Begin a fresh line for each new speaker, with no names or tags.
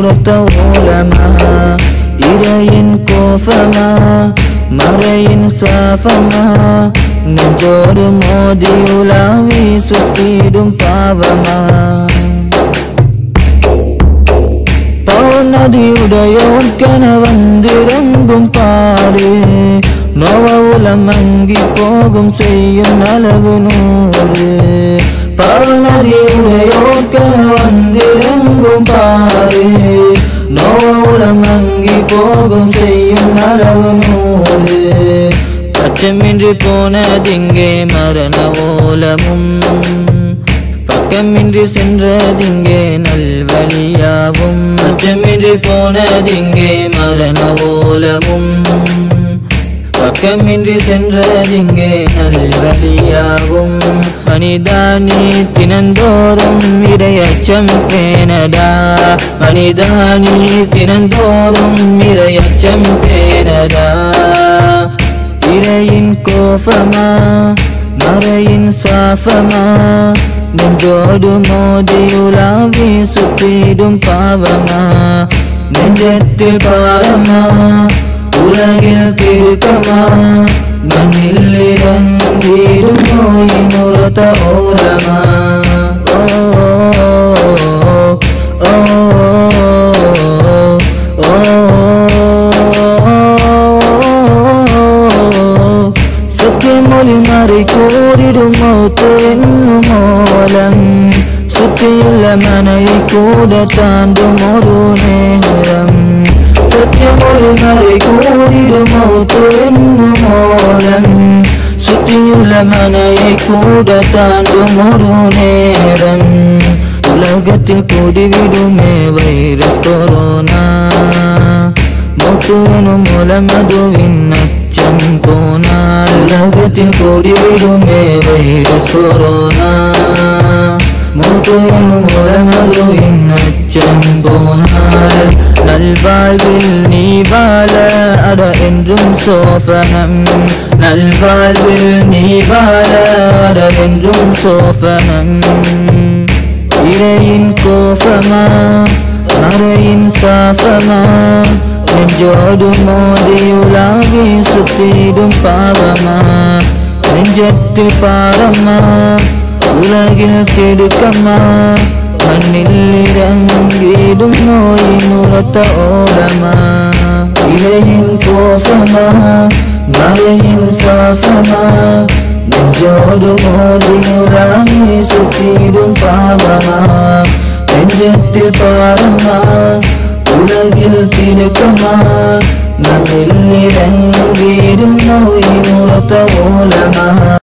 உரத்த ஓலமா இறையின் கோபமா மறையின் சாபமா நெஞ்சோடு மோதி உலாவி சுத்திடும் பாவமா பவநதியுடையோர்க்கென வந்திறங்கும் பாரு நோவவுலம் மங்கி போகும் செய்யும் அளவு நூறு பவநதியுடையோர்க்கென வந்திறங்கும் பாரு நோவவுலம் மங்கி போகும் செய்யும் அளவு நூறு அச்சமின்றி போனதிங்கே மரண ஓலமும் பக்கமின்றி சென்றதிங்கே நல்வழியாவும் அச்சமின்றி போனதிங்கே மரண ஓலமும் பக்கமின்றி சென்றதிங்கே நல்வழியாகும் மனிதானி தினந்தோறும் இரையச்சம் பேனடா மனிதானி தினந்தோறும் இரையச்சம் பேனடா இறையின் கோபமா மறையின் சாபமா நெஞ்சோடு மோதியுலாவி சுற்றிடும் பாவமா நெஞ்சத்தில் பாரமா உலகில் திருக்கமா மண்ணில் இறங்கிடும் நோயின் உரத்த ஓரமா ஓ ஓ ஓ சத்தியமொழி மறை கூறிடும் மௌத்து என்னும் மூலம் சுற்றியுள்ள மனையை கூட தாண்டும் ஒரு நேரம் சத்தியமொழி மறை கூறிடும் மௌத்து என்னும் மூலம் சுற்றியுள்ள மனையை கூட தாண்டும் ஒரு நேரம் உலகத்தில் கூடிவிடுமே வைரஸ் கொரோனா மௌத்துவனும் மூலமதுவின் அச்சம் போனால் உலகத்தில் கூடிவிடுமே வைரஸ் கொரோனா மௌத்துவனும் மூலமதுவின் அச்சம் போனால் நல்வாழ்வில் நீ வாழ அட என்றும் சோபனம் நல்வாழ்வில் நீ வாழ அட என்றும் சோபனம் இறையின் கோபமா மறையின் சாபமா நெஞ்சோடு மோதியுலாவி சுத்திடும் பாவமா நெஞ்சத்தில் பாரமா உலகில் கெடுக்கமா மண்ணில் இறங்கிடும் நோயின் உரத்த ஓரமா இலையின் கோபமா மலையின் சாபமா நெஞ்சோடு மோதியுலாவி சுத்திடும் பாவமா நெஞ்சத்தில் பாரமா உலகில் திருக்கமா நம்மில் இறங்கிடும் நோயின் உரத்த ஓலமா